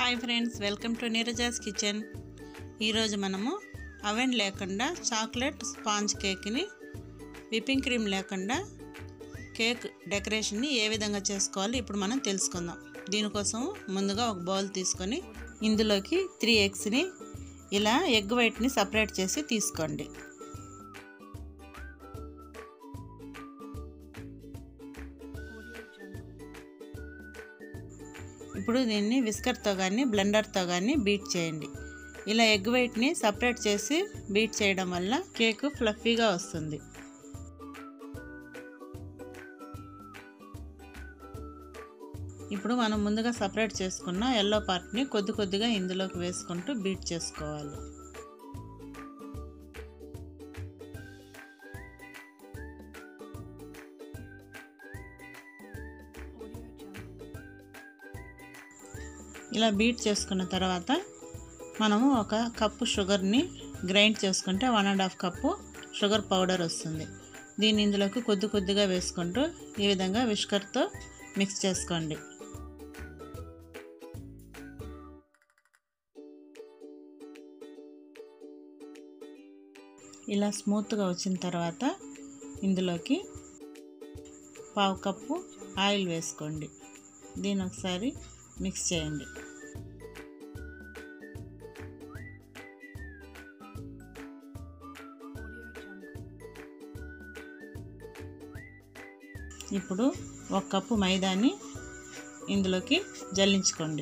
hi friends welcome to Neeraja's kitchen ఈరోజు మనము oven లేకుండా చాక్లెట్ స్పాంజ్ కేక్ని విప్పింగ్ క్రీమ్ లేకుండా కేక్ డెకరేషన్ని ఏ విధంగా చేసుకోవాలి ఇప్పుడు మనం తెలుసుకుందాం దీనికోసం ముందుగా ఒక బౌల్ తీసుకొని ఇందులోకి త్రీ ఎగ్స్ని ఇలా ఎగ్ వైట్ని సపరేట్ చేసి తీసుకోండి ఇప్పుడు దీన్ని విస్కర్తో కానీ బ్లెండర్తో కానీ బీట్ చేయండి ఇలా ఎగ్ వైట్ని సపరేట్ చేసి బీట్ చేయడం వల్ల కేక్ ఫ్లఫీగా వస్తుంది ఇప్పుడు మనం ముందుగా సపరేట్ చేసుకున్న ఎల్లో పార్ట్ని కొద్ది కొద్దిగా ఇందులోకి వేసుకుంటూ బీట్ చేసుకోవాలి ఇలా బీట్ చేసుకున్న తర్వాత మనము ఒక కప్పు షుగర్ని గ్రైండ్ చేసుకుంటే one and half cup sugar powder వస్తుంది దీన్ని ఇందులోకి కొద్ది కొద్దిగా వేసుకుంటూ ఈ విధంగా విష్కర్తో మిక్స్ చేసుకోండి ఇలా స్మూత్గా వచ్చిన తర్వాత ఇందులోకి పావు కప్పు ఆయిల్ వేసుకోండి దీని ఒకసారి మిక్స్ చేయండి ఇప్పుడు ఒక కప్పు మైదాని ఇందులోకి జల్లించుకోండి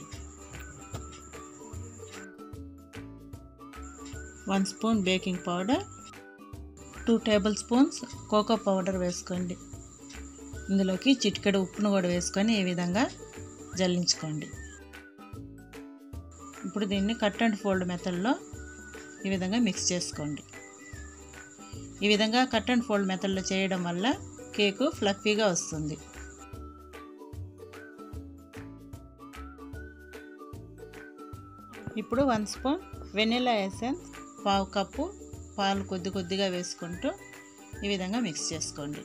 one spoon baking powder two tablespoons cocoa powder వేసుకోండి ఇందులోకి చిటికెడు ఉప్పును కూడా వేసుకొని ఈ విధంగా జల్లించుకోండి ఇప్పుడు దీన్ని కట్ అండ్ ఫోల్డ్ మెథడ్లో ఈ విధంగా మిక్స్ చేసుకోండి ఈ విధంగా కట్ అండ్ ఫోల్డ్ మెథడ్లో చేయడం వల్ల కేకు ఫ్లఫీగా వస్తుంది ఇప్పుడు వన్ స్పూన్ వెనిలా ఎసెన్స్ పావు కప్పు పాలు కొద్ది కొద్దిగా వేసుకుంటూ ఈ విధంగా మిక్స్ చేసుకోండి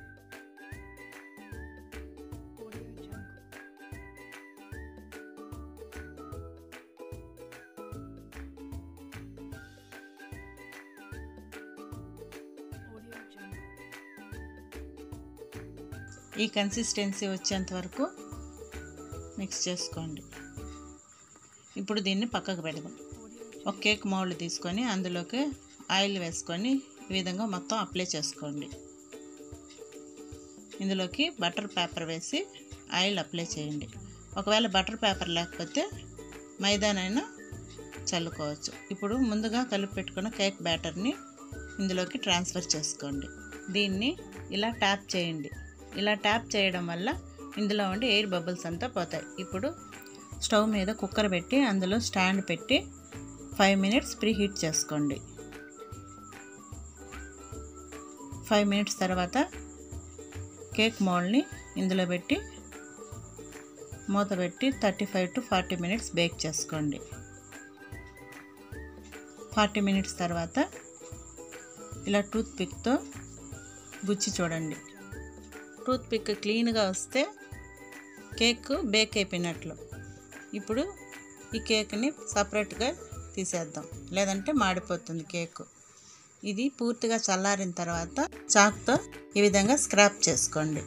ఈ కన్సిస్టెన్సీ వచ్చేంత వరకు మిక్స్ చేసుకోండి ఇప్పుడు దీన్ని పక్కకు పెడదాం ఒక కేక్ మౌల్డ్ తీసుకొని అందులోకి ఆయిల్ వేసుకొని ఈ విధంగా మొత్తం అప్లై చేసుకోండి ఇందులోకి బటర్ పేపర్ వేసి ఆయిల్ అప్లై చేయండి ఒకవేళ బటర్ పేపర్ లేకపోతే మైదానైనా చల్లుకోవచ్చు ఇప్పుడు ముందుగా కలిపి పెట్టుకున్న కేక్ బ్యాటర్ని ఇందులోకి ట్రాన్స్ఫర్ చేసుకోండి దీన్ని ఇలా ట్యాప్ చేయండి ఇలా ట్యాప్ చేయడం వల్ల ఇందులో ఉండి ఎయిర్ బబుల్స్ అంతా పోతాయి ఇప్పుడు స్టవ్ మీద కుక్కర్ పెట్టి అందులో స్టాండ్ పెట్టి ఫైవ్ మినిట్స్ ప్రీ హీట్ చేసుకోండి ఫైవ్ మినిట్స్ తర్వాత కేక్ మోల్డ్ని ఇందులో పెట్టి మూత పెట్టి thirty five to forty minutes bake చేసుకోండి ఫార్టీ మినిట్స్ తర్వాత ఇలా టూత్ పిక్తో గుచ్చి చూడండి టూత్ పిక్ క్లీన్గా వస్తే కేక్ బేక్ అయిపోయినట్లు ఇప్పుడు ఈ కేక్ని సపరేట్గా తీసేద్దాం లేదంటే మాడిపోతుంది కేక్ ఇది పూర్తిగా చల్లారిన తర్వాత చాక్తో ఈ విధంగా స్క్రాప్ చేసుకోండి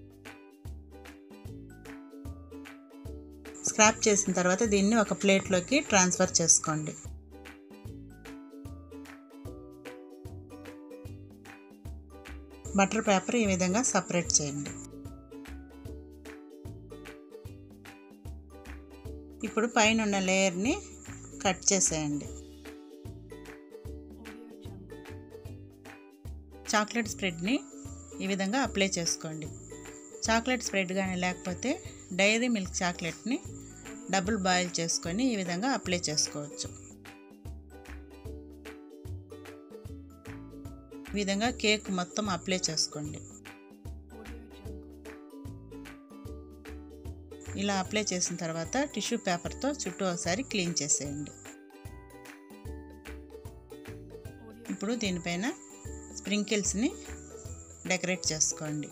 స్క్రాప్ చేసిన తర్వాత దీన్ని ఒక ప్లేట్లోకి ట్రాన్స్ఫర్ చేసుకోండి బటర్ పేపర్ ఈ విధంగా సపరేట్ చేయండి ఇప్పుడు పైన ఉన్న లేయర్ని కట్ చేసేయండి చాక్లెట్ స్ప్రెడ్ని ఈ విధంగా అప్లై చేసుకోండి చాక్లెట్ స్ప్రెడ్ కానీ లేకపోతే డైరీ మిల్క్ చాక్లెట్ని డబుల్ బాయిల్ చేసుకొని ఈ విధంగా అప్లై చేసుకోవచ్చు ఈ విధంగా కేక్ మొత్తం అప్లై చేసుకోండి ఇలా అప్లై చేసిన తర్వాత టిష్యూ పేపర్తో చుట్టూ ఒకసారి క్లీన్ చేసేయండి ఇప్పుడు దీనిపైన స్ప్రింకిల్స్ని డెకరేట్ చేసుకోండి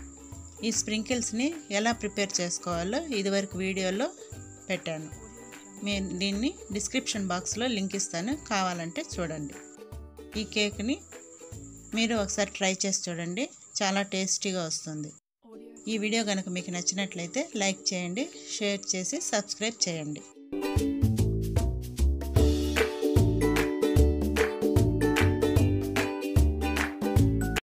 ఈ స్ప్రింకిల్స్ని ఎలా ప్రిపేర్ చేసుకోవాలో ఇదివరకు వీడియోలో పెట్టాను నేను దీన్ని డిస్క్రిప్షన్ బాక్స్లో లింక్ ఇస్తాను కావాలంటే చూడండి ఈ కేక్ని మీరు ఒకసారి ట్రై చేసి చూడండి చాలా టేస్టీగా వస్తుంది ఈ వీడియో కనుక మీకు నచ్చినట్లయితే లైక్ చేయండి షేర్ చేసి సబ్స్క్రైబ్ చేయండి